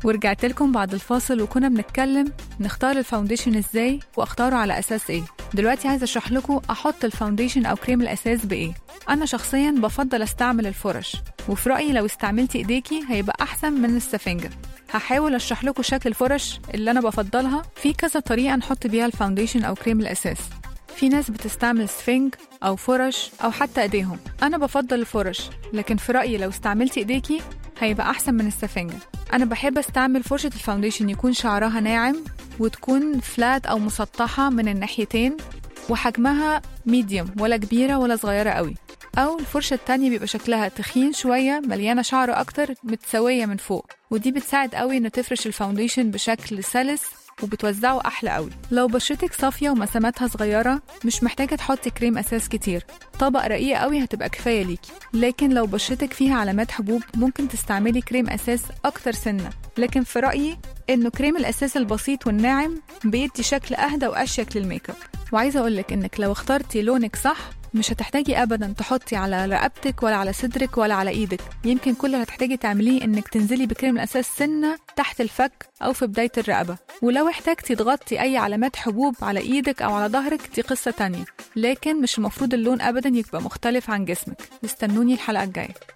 ورجعت لكم بعد الفاصل وكنا بنتكلم نختار الفاونديشن ازاي واختاره على اساس ايه دلوقتي عايزه اشرح لكم احط الفاونديشن او كريم الاساس بايه انا شخصيا بفضل استعمل الفرش وفي رايي لو استعملتي ايديكي هيبقى احسن من السفنجه هحاول اشرح لكم شكل الفرش اللي انا بفضلها في كذا طريقه نحط بيها الفاونديشن او كريم الاساس في ناس بتستعمل سفنج أو فرش أو حتى إيديهم أنا بفضل الفرش لكن في رأيي لو استعملتي إيديكي هيبقى أحسن من السفنجة أنا بحب استعمل فرشة الفاونديشن يكون شعرها ناعم وتكون فلات أو مسطحة من الناحيتين وحجمها ميديوم ولا كبيرة ولا صغيرة قوي أو الفرشة التانية بيبقى شكلها تخين شوية مليانة شعر أكتر متساوية من فوق ودي بتساعد قوي إنه تفرش الفاونديشن بشكل سلس وبتوزعه أحلى قوي لو بشرتك صافية ومساماتها صغيرة مش محتاجة تحطي كريم أساس كتير طبق رقيق قوي هتبقى كفاية ليكي لكن لو بشرتك فيها علامات حبوب ممكن تستعملي كريم أساس أكتر سنة لكن في رأيي إنه كريم الأساس البسيط والناعم بيدي شكل أهدى وأشيك للميك اب وعايزة أقولك إنك لو اخترتي لونك صح مش هتحتاجي ابدا تحطي على رقبتك ولا على صدرك ولا على ايدك يمكن كل اللي هتحتاجي تعمليه انك تنزلي بكريم الاساس سنه تحت الفك او في بدايه الرقبه ولو احتاجتي تغطي اي علامات حبوب على ايدك او على ظهرك دي قصه تانية لكن مش المفروض اللون ابدا يبقى مختلف عن جسمك استنوني الحلقه الجايه